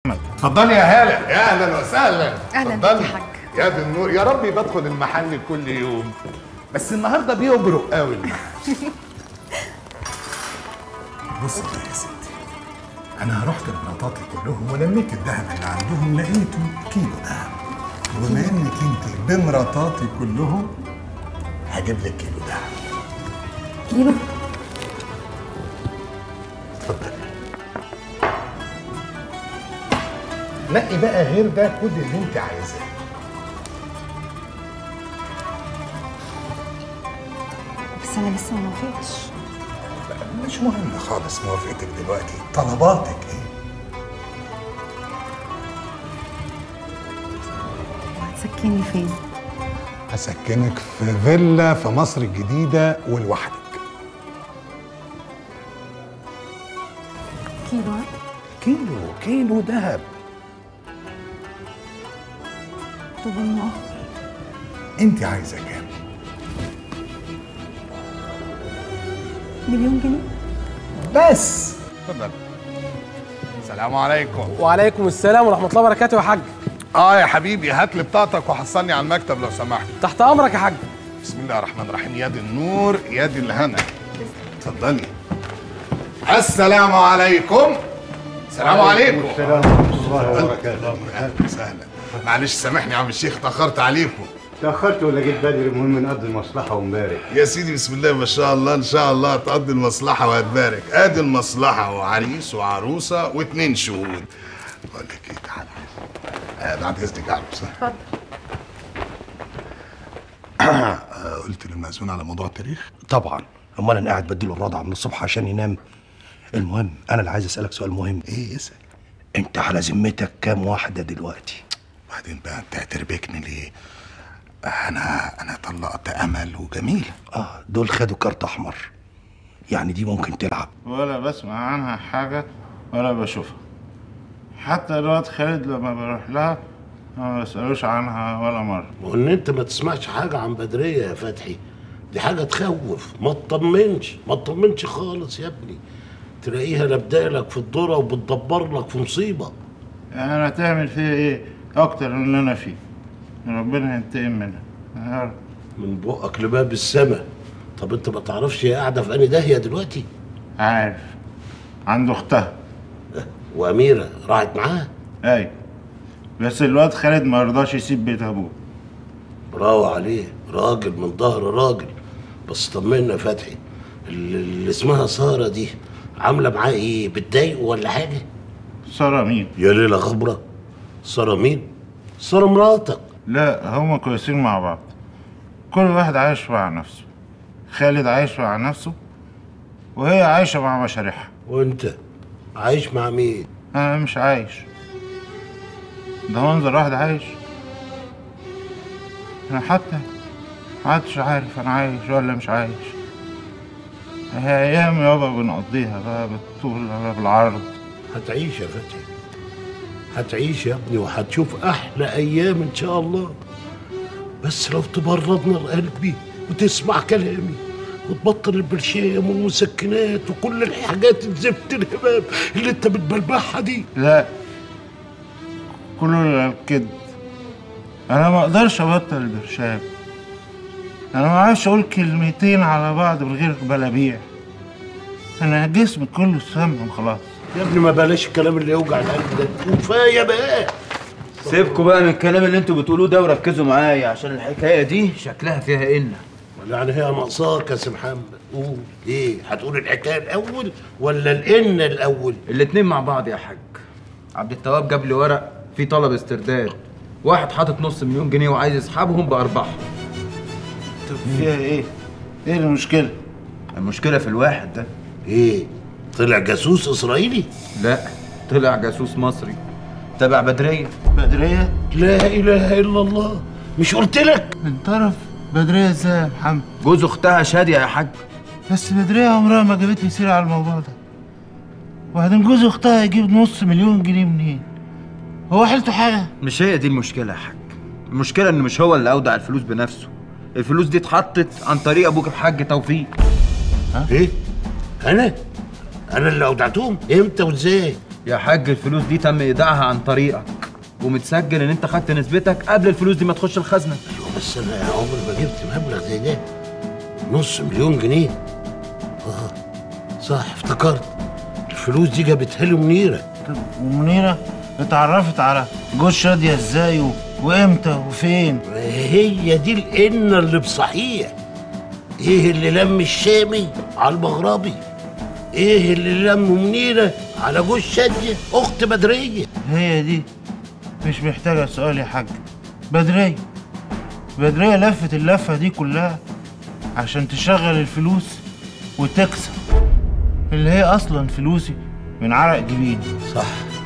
اتفضلي يا هاله يا اهلا وسهلا أهلاً بك اتفضلي. يا حاج. يا دي النور يا رب بدخل المحل كل يوم بس النهارده بيبرق قوي بص بقى يا ستي انا رحت لمراتاتي كلهم ولميت الذهب اللي عندهم لقيته كيلو ذهب وبما انك انت بمراتاتي كلهم هجيب لك كيلو ذهب كيلو اتفضلي نقي بقى غير ده خد اللي انت عايزاه بس انا لسه ما وافقتش مش مهم خالص موافقتك دلوقتي طلباتك ايه هتسكني فين هسكنك في فيلا في مصر الجديدة ولوحدك كيلو ها؟ كيلو كيلو ذهب طب والمؤخر انت عايزة كام؟ مليون جنيه بس اتفضل السلام عليكم وعليكم السلام ورحمة الله وبركاته يا حاج اه يا حبيبي هات لي بطاقتك وحصلني على المكتب لو سمحت تحت أمرك يا حاج بسم الله الرحمن الرحيم يا دي النور يا دي الهنا اتفضلي السلام عليكم السلام عليكم السلام ورحمة الله وبركاته اهلا وسهلا معلش سامحني يا عم الشيخ اتاخرت عليكم تأخرت ولا جيت بدري المهم نقضي المصلحة ونبارك يا سيدي بسم الله ما شاء الله ان شاء الله تقضي المصلحه وهتبارك ادي المصلحه وعريس وعروسه واتنين شهود بقول لك ايه تعالى آه بعد اذنك يا عروسه اتفضل آه قلت للمأذون على موضوع التاريخ طبعا امال انا قاعد بديله الرضع من الصبح عشان ينام المهم انا اللي عايز اسالك سؤال مهم ايه اسال انت على ذمتك كام واحده دلوقتي وبعدين بقى انت هتربكني ليه انا انا طلقت امل وجميل اه دول خدوا كارت احمر يعني دي ممكن تلعب ولا بسمع عنها حاجة ولا بشوفها حتى الواد خالد لما بروح لها ما بسألوش عنها ولا مرة وان انت ما تسمعش حاجه عن بدريه يا فتحي دي حاجه تخوف ما تطمنش ما تطمنش خالص يا ابني تلاقيها لابدالك في الذره وبتدبر لك في مصيبه يعني أنا تعمل فيها إيه أكتر من اللي أنا فيه ربنا ينتقم منها يا رب. من بقك لباب السما طب انت ما تعرفش هي قاعده في انهي داهيه دلوقتي عارف عنده أختها واميره راحت معاها أي بس الواد خالد ما رضاش يسيب بيت أبوه برافو عليه راجل من ظهر راجل بس طمنا يا فتحي اللي اللي اسمها ساره دي عامله معاه ايه بتضايقه ولا حاجه سارة مين؟ يا ليله خبره ساره مين ساره مراتك لا هما كويسين مع بعض كل واحد عايش مع نفسه خالد عايش مع نفسه وهي عايشة مع مشاريعها وانت عايش مع مين أنا مش عايش ده منظر واحد عايش أنا حتى محدش عارف أنا عايش ولا مش عايش هي أيام يابا بنقضيها بقى بالطول ولا بالعرض هتعيش يا فتحي هتعيش يا ابني وهتشوف احلى ايام ان شاء الله بس لو تبرد نار قلبي وتسمع كلامي وتبطل البرشام والمسكنات وكل الحاجات الزفت الهباب اللي انت بتبلبعها دي لا كله الكذب انا ما اقدرش ابطل البرشام انا ما اعرفش اقول كلمتين على بعض من غير بلابيع انا جسمي كله سمم خلاص يا ابني ما بلاش الكلام اللي يوجع القلب ده كفايه بقى سيبكوا بقى من الكلام اللي انتوا بتقولوه ده وركزوا معايا عشان الحكايه دي شكلها فيها ان ولا يعني هي ناقصاك يا سي محمد قول ايه هتقول الحكايه الاول ولا الان الاول الاتنين مع بعض يا حاج عبد التواب جاب لي ورق فيه طلب استرداد واحد حاطط نص مليون جنيه وعايز يسحبهم بارباحهم طب فيها ايه؟ ايه المشكله؟ المشكله في الواحد ده ايه طلع جاسوس اسرائيلي لا طلع جاسوس مصري تبع بدريه بدريه لا اله الا الله مش قلت لك من طرف بدريه ازاي يا محمد؟ جوز اختها شاديه يا حاج بس بدريه عمرها ما جابت لي سيره على الموضوع ده وبعدين جوز اختها يجيب نص مليون جنيه منين؟ هو حيلته حاجه؟ مش هي دي المشكله يا حاج المشكله ان مش هو اللي اودع الفلوس بنفسه الفلوس دي اتحطت عن طريق ابوك الحاج توفيق ايه انا انا اللي اودعتهم امتى وازاي يا حاج الفلوس دي تم ايداعها عن طريقك ومتسجل ان انت خدت نسبتك قبل الفلوس دي ما تخش الخزنه ايوه بس انا يا عمري ما جبت مبلغ زي ده نص مليون جنيه اه صح افتكرت الفلوس دي جابتها لي منيره ومنيرة اتعرفت على جوز شادية ازاي و... وامتى وفين هي دي القنه اللي بصحيح ايه اللي لم الشامي على المغربي ايه اللي لم منيره على جوز شاديه اخت بدريه هي دي مش محتاجة سؤال يا حاج بدرية بدرية لفت اللفة دي كلها عشان تشغل الفلوس وتكسب اللي هي أصلا فلوسي من عرق جبيني صح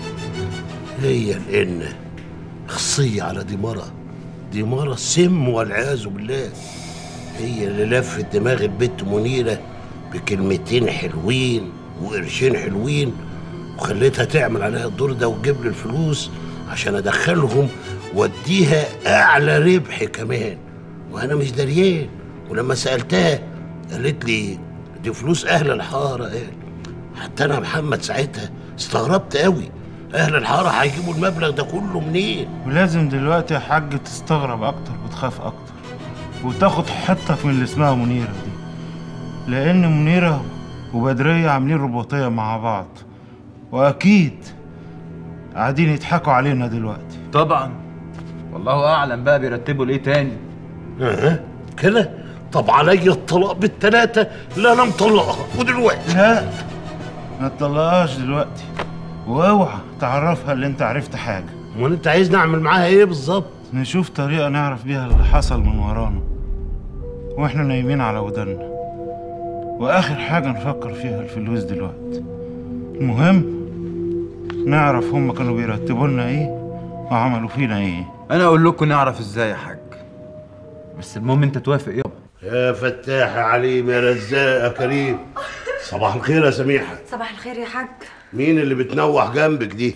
هي القنة خصية على دمارة دمارة سم والعياذ بالله هي اللي لفت دماغ البت منيرة بكلمتين حلوين وقرشين حلوين وخليتها تعمل عليها الدور ده وتجيب لي الفلوس عشان ادخلهم واديها اعلى ربح كمان وانا مش دريان ولما سالتها قالت لي دي فلوس اهل الحاره قال حتى انا محمد ساعتها استغربت قوي اهل الحاره هيجيبوا المبلغ ده كله منين ولازم دلوقتي يا حاج تستغرب أكتر وتخاف أكتر وتاخد حتك من اللي اسمها منيرة دي لأن منيرة وبدرية عاملين رباطية مع بعض وأكيد قاعدين يضحكوا علينا دلوقتي طبعا والله اعلم بقى بيرتبوا ليه تاني اه كده طب عليا الطلاق بالتلاتة لا انا مطلقها ودلوقتي لا ما تطلقهاش دلوقتي واوعى تعرفها اللي انت عرفت حاجة امال انت عايز نعمل معاها ايه بالظبط نشوف طريقة نعرف بيها اللي حصل من ورانا واحنا نايمين على ودنا واخر حاجة نفكر فيها الفلوس دلوقتي المهم نعرف هم كانوا بيرتبوا لنا ايه وعملوا فينا ايه انا اقول لكم نعرف ازاي يا حاج بس المهم انت توافق يابا يا فتاح يا عليم يا رزاق يا كريم صباح الخير يا سميحة صباح الخير يا حاج مين اللي بتنوح جنبك دي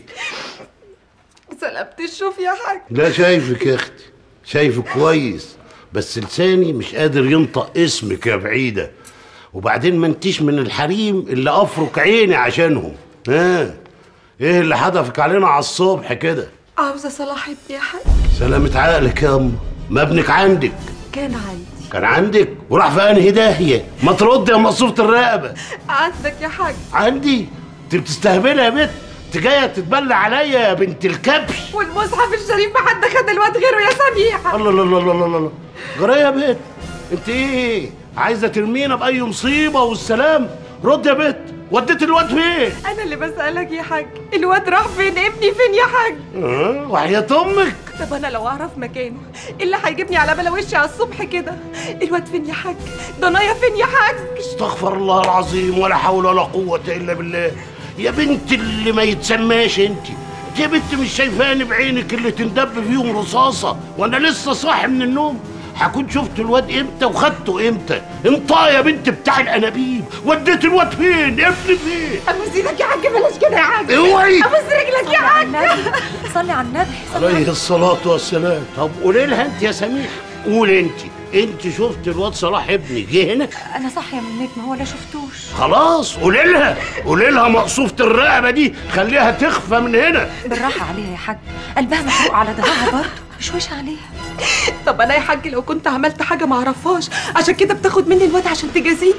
سلامت الشوف يا حاج لا شايفك يا اختي شايفك كويس بس لساني مش قادر ينطق اسمك يا بعيدة وبعدين ما انتيش من الحريم اللي افرك عيني عشانهم ها ايه اللي حدفك علينا على الصبح كده عاوزة صلاح ابني يا حاج سلامة عقلك يا أم ما ابنك عندك كان عندي كان عندك وراح في انهي داهية ما ترد يا مقصوفة الرقبة عندك يا حاج عندي انت بتستهبلي يا بنت انت جاية تتبلى عليا يا بنت الكبش والمصحف الشريف ما حد خد الواد غيره يا سميحة الله الله الله الله الله الله جرايه يا بنت انت ايه عايزة ترمينا بأي مصيبة والسلام رد يا بنت وديت الواد فين؟ أنا اللي بسألك يا حاج الواد راح فين ابني فين يا حاج اه وحياة أمك طب أنا لو أعرف مكانه إيه اللي هيجيبني على بلا وشي على الصبح كده الواد فين يا حاج ضنايا فين يا حاج استغفر الله العظيم ولا حول ولا قوة إلا بالله يا بنت اللي ما يتسماش انت انت يا بنت مش شايفاني بعينك اللي تندب فيهم رصاصة وانا لسه صاحي من النوم هكون شفت الواد امتى وخدته امتى انطى يا بنت بتاع الانابيب وديت الواد فين ابني فين أبوس إيدك يا حاج بلاش كده يا حاج اوعي أبوس رجلك يا حاج صلي على النبي عليه الصلاة والسلام طب قولي لها انت يا سميح قولي انت انت شفت الواد صلاح ابني جه هنا انا صاحيه من النجم ولا شفتوش خلاص قولي لها قولي لها مقصوفة الرقبة دي خليها تخفى من هنا بالراحه عليها يا حاج قلبها محروق على ظهرها برضه مش وش عليها طب أنا يا حاج لو كنت عملت حاجة ما أعرفهاش عشان كده بتاخد مني الواد عشان تجازيني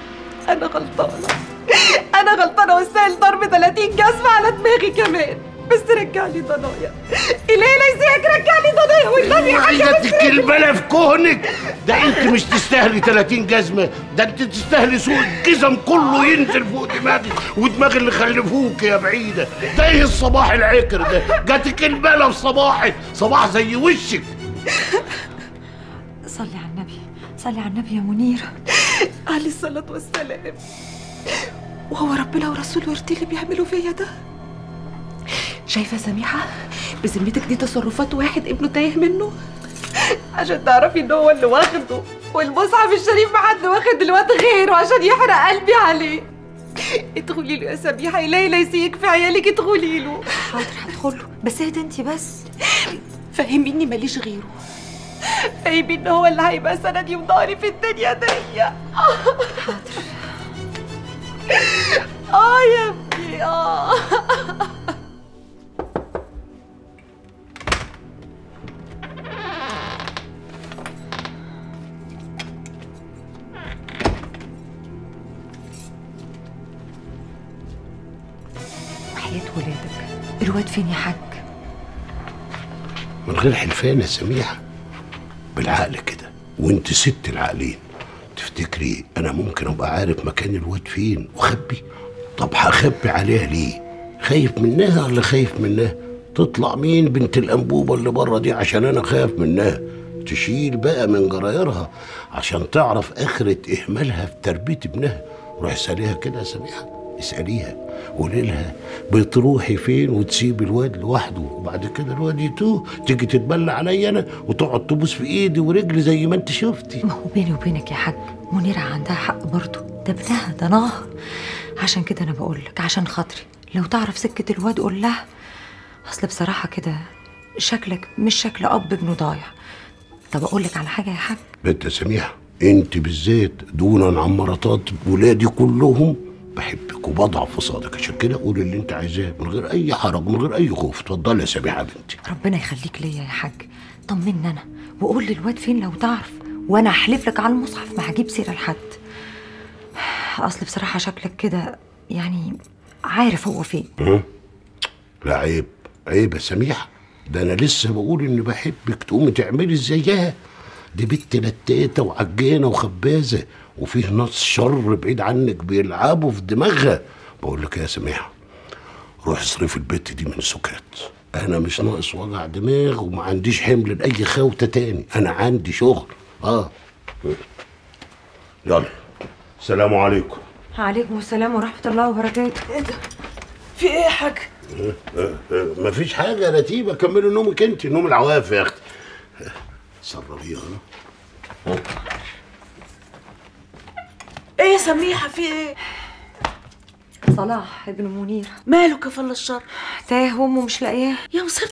أنا غلطانة أنا غلطانة واستاهل ضرب 30 جزمة على دماغي كمان بس رجع لي ضنايا إلهي لا يزيك رجع لي ضنايا والنبي يا حاج عايزة بس الكلبلة في كهنك ده انت مش تستاهلي 30 جزمة ده انت تستاهلي سوق الجزم كله ينزل فوق دماغك ودماغ اللي خلفوك يا بعيدة ده ايه الصباح العكر ده جاتك البلا في صباحك صباح زي وشك صلي على النبي صلي على النبي يا منيره عليه الصلاة والسلام وهو ربنا ورسوله يرضي اللي بيعملوا فيا ده شايفة سميحة بذمتك دي تصرفات واحد ابنه تايه منه عشان تعرفي ان هو اللي واخده والمصحف الشريف ما حد واخد الواد غيره عشان يحرق قلبي عليه ادخلي له يا سميحة إلهي لا يسيك في عيالك ادخلي له حاضر هدخله بس اهدي انت بس فهميني ماليش غيره فهمي ان هو اللي هيبقى سندي وضهري في الدنيا دي اه يا ابني لي اه وحياة ولادك الواد فين يا حاج من غير حلفان يا سميحة بالعقل كده وانت ست العقلين تفتكري انا ممكن ابقى عارف مكان الواد فين واخبي طب هخبي عليها ليه خايف منها ولا خايف منها تطلع مين بنت الانبوبه اللي بره دي عشان انا خايف منها تشيل بقى من جرايرها عشان تعرف اخرة اهمالها في تربيه ابنها روح اساليها كده يا سميحه اساليها قولي لها بتروحي فين وتسيب الواد لوحده وبعد كده الواد يتوه تيجي تتبلى عليا انا وتقعد تبوس في ايدي ورجلي زي ما انت شفتي ما هو بيني وبينك يا حاج منيرة عندها حق برضه ده ابنها ده نهر عشان كده انا بقول لك عشان خاطري لو تعرف سكة الواد قول لها اصل بصراحة كده شكلك مش شكل اب ابنه ضايع طب اقول لك على حاجة يا حاج بنت يا سميحه انت بالذات دونا عن مراتات ولادي كلهم بحبك وبضعف في صادق عشان كده قولي اللي انت عايزاه من غير اي حرج من غير اي خوف اتفضلي يا سميحه بنتي ربنا يخليك ليا يا حاج طمني انا وقول لي الواد فين لو تعرف وانا احلف لك على المصحف ما هجيب سيره لحد اصل بصراحه شكلك كده يعني عارف هو فين ها؟ لا عيب عيب يا سميحه ده انا لسه بقول اني بحبك تقومي تعملي زيها دي بنت لتاتة وعجانة وخبازة وفيه ناس شر بعيد عنك بيلعبوا في دماغها بقول لك يا سميحة روح اصرفي البت دي من سكات انا مش ناقص وجع دماغ وما عنديش حمل لاي خوته تاني انا عندي شغل اه يلا سلام عليكم عليكم السلام ورحمه الله وبركاته في ايه يا حاج آه، آه، مفيش حاجة يا رتيبة كملوا نومك انت نوم العواف يا اختي سربيها ايه يا سميحه في ايه صلاح ابن منير ماله كفل الشر تاه امه مش لاقياه يا مصيبة